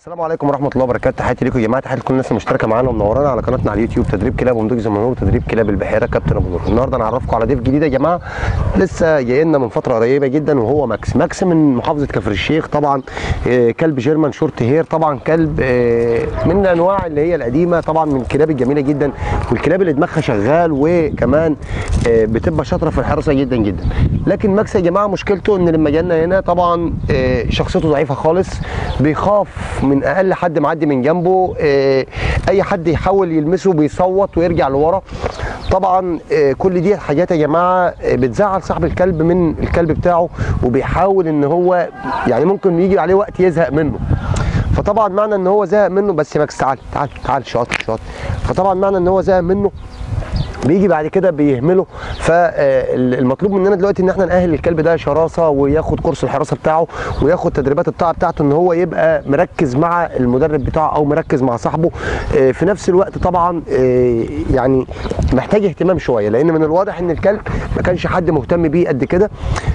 السلام عليكم ورحمه الله وبركاته تحياتي لكم يا جماعه تحياتي لكل الناس المشتركه معانا ومنورانا على قناتنا على اليوتيوب تدريب كلاب ومنتج زي ما نور تدريب كلاب البحيره كابتن ابو نور النهارده انا هعرفكم على ضيف جديد يا جماعه لسه جاي لنا من فتره قريبه جدا وهو ماكس ماكس من محافظه كفر الشيخ طبعا آه، كلب جيرمان شورت هير طبعا كلب آه، من الانواع اللي هي القديمه طبعا من الكلاب الجميله جدا والكلاب اللي دماغها شغال وكمان آه، بتبقى شاطره في الحراسه جدا جدا لكن ماكس يا جماعه مشكلته ان لما جانا هنا طبعا آه، شخصيته ضعيفه خالص بيخاف من اقل حد معدي من جنبه آه، اي حد يحاول يلمسه بيصوت ويرجع لورا طبعا آه، كل دي حاجات يا جماعه آه، بتزعل صاحب الكلب من الكلب بتاعه وبيحاول ان هو يعني ممكن يجي عليه وقت يزهق منه فطبعا معنى ان هو زهق منه بس يا ماكس تعال تعال تعال شاطر شاطر فطبعا معنى ان هو زهق منه بيجي بعد كده بيهمله فالمطلوب مننا دلوقتي ان احنا نأهل الكلب ده شراسه وياخد كورس الحراسه بتاعه وياخد تدريبات الطاعه بتاعته ان هو يبقى مركز مع المدرب بتاعه او مركز مع صاحبه آه، في نفس الوقت طبعا آه، يعني محتاج اهتمام شويه لان من الواضح ان الكلب ما كانش حد مهتم بيه قد كده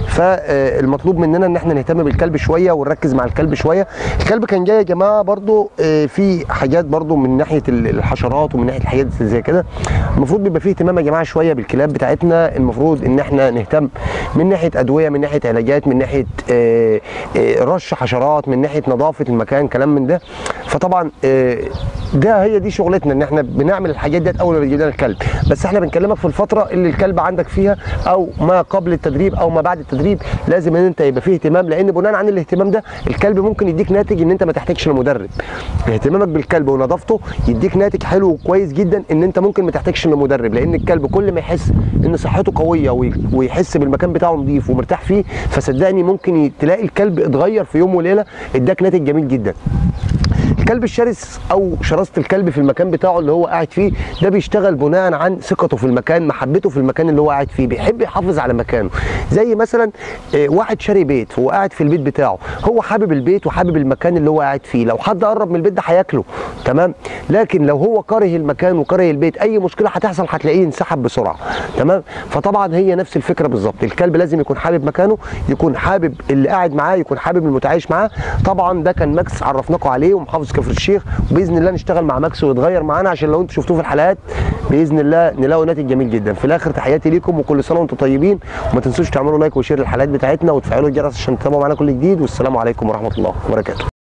فالمطلوب مننا ان احنا نهتم بالكلب شويه ونركز مع الكلب شويه الكلب كان جاي يا جماعه برضو آه، في حاجات برضو من ناحيه الحشرات ومن ناحيه الحاجات زي كده المفروض بيبقى فيه اهتمام يا جماعه شويه بالكلاب بتاعتنا المفروض ان احنا نهتم من ناحيه ادويه من ناحيه علاجات من ناحيه آه، آه، رش حشرات من ناحيه نظافه المكان كلام من ده فطبعا آه، ده هي دي شغلتنا ان احنا بنعمل الحاجات ديت اول ما بيجي لنا الكلب بس احنا بنكلمك في الفتره اللي الكلب عندك فيها او ما قبل التدريب او ما بعد التدريب لازم ان انت يبقى فيه اهتمام لان بناء عن الاهتمام ده الكلب ممكن يديك ناتج ان انت ما تحتاجش لمدرب اهتمامك بالكلب ونظافته يديك ناتج حلو وكويس جدا ان انت ممكن ما تحتاجش لمدرب لان الكلب كل ما يحس ان صحته قويه وي- ويحس بالمكان بتاعه نظيف ومرتاح فيه فصدقني ممكن ي- تلاقي الكلب اتغير في يوم وليله اداك ناتج جميل جدا الكلب الشرس او شراسه الكلب في المكان بتاعه اللي هو قاعد فيه ده بيشتغل بناء عن ثقته في المكان محبته في المكان اللي هو قاعد فيه بيحب يحافظ على مكانه زي مثلا آه، واحد شاري بيت هو قاعد في البيت بتاعه هو حابب البيت وحابب المكان اللي هو قاعد فيه لو حد قرب من البيت ده هياكله تمام لكن لو هو كاره المكان وكاره البيت اي مشكله هتحصل هتلاقيه انسحب بسرعه تمام فطبعا هي نفس الفكره بالظبط الكلب لازم يكون حابب مكانه يكون حابب اللي قاعد معاه يكون حابب المتعايش معاه طبعا ده كان ماكس عرفناكم عليه ومحافظ كفر الشيخ وباذن الله نشتغل مع ماكس ويتغير معانا عشان لو انتم شفتوه في الحلقات باذن الله نلاقوا ناتج جميل جدا في الاخر تحياتي ليكم وكل سنه وانتم طيبين وما تنسوش تعملوا لايك وشير للحلقات بتاعتنا وتفعلوا الجرس عشان تتابعوا معانا كل جديد والسلام عليكم ورحمه الله وبركاته